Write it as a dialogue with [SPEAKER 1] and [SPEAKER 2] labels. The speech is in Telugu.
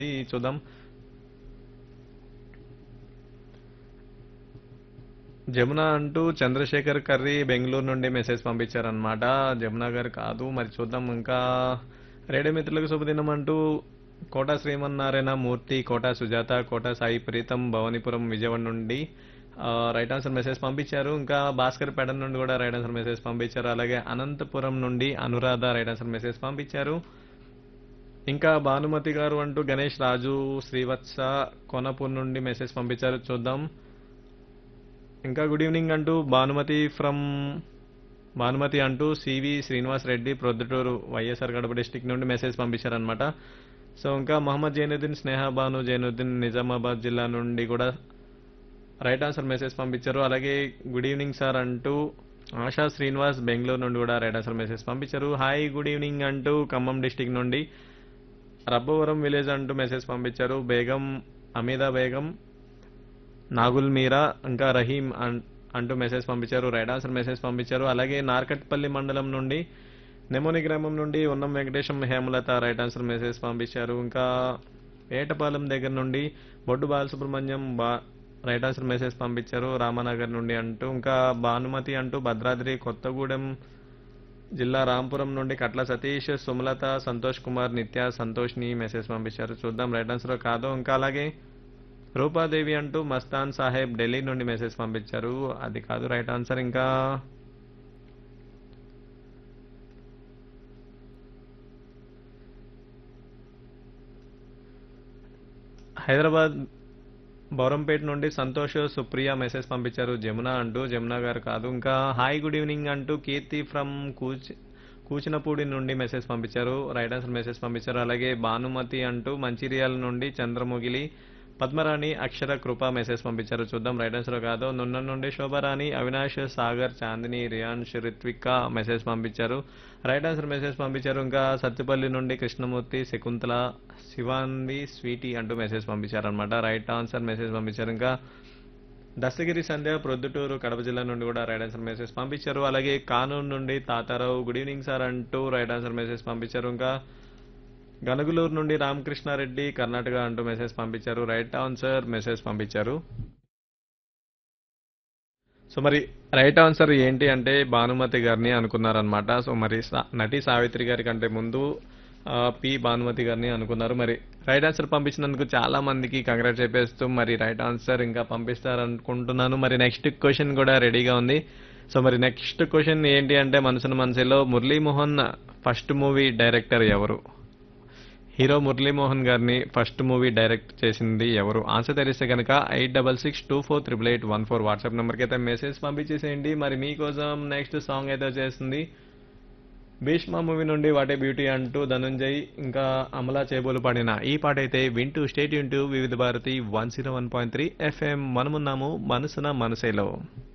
[SPEAKER 1] చూద్దాం జమున అంటూ చంద్రశేఖర్ కర్రీ బెంగళూరు నుండి మెసేజ్ పంపించారనమాట జమున గారు కాదు మరి చూద్దాం ఇంకా రేడియో మిత్రులకు శుభదినం అంటూ కోట శ్రీమన్నారాయణ మూర్తి కోట సుజాత కోట సాయి ప్రీతం భవానీపురం విజయవాడ నుండి ఆ, రైట్ ఆన్సర్ మెసేజ్ పంపించారు ఇంకా భాస్కర్ పేట నుండి కూడా రైట్ ఆన్సర్ మెసేజ్ పంపించారు అలాగే అనంతపురం నుండి అనురాధ రైట్ ఆన్సర్ మెసేజ్ పంపించారు ఇంకా భానుమతి గారు అంటూ గణేష్ రాజు శ్రీవత్స కొనపూర్ నుండి మెసేజ్ పంపించారు చూద్దాం ఇంకా గుడ్ ఈవినింగ్ అంటూ భానుమతి ఫ్రమ్ భానుమతి అంటూ C V Srinivas Reddy Proddatur Y S R Kadapa district నుండి మెసేజ్ పంపించారనమాట సో ఇంకా మహమ్మద్ జైనుద్దీన్ స్నేహ బాను జైనుద్దీన్ నిజామాబాద్ జిల్లా నుండి కూడా రైట్ ఆన్సర్ మెసేజ్ పంపించారు అలాగే గుడ్ ఈవినింగ్ సార్ అంటూ ఆశా శ్రీనివాస్ బెంగళూరు నుండి కూడా రైట్ ఆన్సర్ మెసేజ్ పంపించారు హాయ్ గుడ్ ఈవినింగ్ అంటూ ఖమ్మం డిస్టిక్ నుండి రబ్బవరం విలేజ్ అంటూ మెసేజ్ పంపించారు బేగం అమీదా బేగం నాగుల్ మీరా ఇంకా రహీం అన్- అంటూ మెసేజ్ పంపించారు రైట్ ఆన్సర్ మెసేజ్ పంపించారు అలాగే నార్కట్పల్లి మండలం నుండి నెమోని గ్రామం నుండి Unnam Venkatesham Hemalatha right answer message పంపించారు ఇంకా ఏటపాలెం దగ్గర నుండి బొడ్డు బాలసుబ్రహ్మణ్యం బా రైట్ ఆన్సర్ మెసేజ్ పంపించారు రామనగర్ నుండి అంటూ ఇంకా భానుమతి అంటూ భద్రాద్రి కొత్తగూడెం జిల్లా రాంపురం నుండి కట్ల సతీష్ సుమలత సంతోష్ కుమార్ నిత్య సంతోష్ని మెసేజ్ పంపించారు చూద్దాం రైట్ ఆన్సర్ కాదు ఇంకా అలాగే రూపాదేవి అంటూ మస్తాన్ సాహెబ్ ఢిల్లీ నుండి మెసేజ్ పంపించారు అది కాదు రైట్ ఆన్సర్ ఇంకా హైదరాబాద్ బౌరంపేట నుండి సంతోష్ సుప్రియ మెసేజ్ పంపించారు జమున అంటూ జమున గారు కాదు ఇంకా హాయ్ గుడ్ ఈవినింగ్ అంటూ కీర్తి ఫ్రమ్ కూచ్ కూచినపూడి నుండి మెసేజ్ పంపించారు రైట్ ఆన్సర్ మెసేజ్ పంపించారు అలాగే భానుమతి అంటూ మంచిర్యాల నుండి చంద్రముగిలి పద్మరాణి అక్షర కృప మెసేజ్ పంపించారు చూద్దాం రైట్ ఆన్సర్ కాదు నున్న నుండి శోభారాణి అవినాష్ సాగర్ చాందిని రియాన్ష్ రిత్విక మెసేజ్ పంపించారు రైట్ ఆన్సర్ మెసేజ్ పంపించారు ఇంకా సత్తుపల్లి నుండి కృష్ణమూర్తి శకుంతల శివాన్వి స్వీటీ అంటూ మెసేజ్ పంపించారు అనమాట రైట్ ఆన్సర్ మెసేజ్ పంపించారు ఇంకా దస్తగిరి సంధ్య ప్రొద్దుటూరు కడప జిల్లా నుండి కూడా రైట్ ఆన్సర్ మెసేజ్ పంపించారు అలాగే కానూరు నుండి తాతారావు గుడ్ ఈవినింగ్ సార్ అంటూ రైట్ ఆన్సర్ మెసేజ్ పంపించారు ఇంకా గనుగులూరు నుండి రామకృష్ణారెడ్డి కర్ణాటక అంటూ మెసేజ్ పంపించారు రైట్ ఆన్సర్ మెసేజ్ పంపించారు సో మరి రైట్ ఆన్సర్ ఏంటి అంటే భానుమతి గారిని అనుకున్నారనమాట సో మరి సా- నటి సావిత్రి గారి కంటే ముందు ఆ, పి భానుమతి గారిని అనుకున్నారు మరి రైట్ ఆన్సర్ పంపించినందుకు చాలా మందికి కంగ్రాట్ చెప్పేస్తూ మరి రైట్ ఆన్సర్ ఇంకా పంపిస్తారనుకుంటున్నాను మరి నెక్స్ట్ క్వశ్చన్ కూడా రెడీగా ఉంది సో మరి నెక్స్ట్ క్వశ్చన్ ఏంటి అంటే మనసున మనసులో మురళీమోహన్ ఫస్ట్ మూవీ డైరెక్టర్ ఎవరు హీరో మురళీమోహన్ గారిని ఫస్ట్ మూవీ డైరెక్ట్ చేసింది ఎవరు ఆన్సర్ తెలిస్తే కనుక eight double six two four triple eight one four WhatsApp నెంబర్కి అయితే మెసేజ్ పంపించేసేయండి మరి మీకోసం నెక్స్ట్ సాంగ్ అయితే వచ్చేస్తుంది భీష్మ మూవీ నుండి వాటే బ్యూటీ అంటూ ధనుంజయ్ ఇంకా అమలా చేబోలు పాడిన ఈ పాట అయితే వింటూ స్టేట్ యూన్ Vividh Bharati one zero one point three FM మనమున్నాము మనసున మనసేలో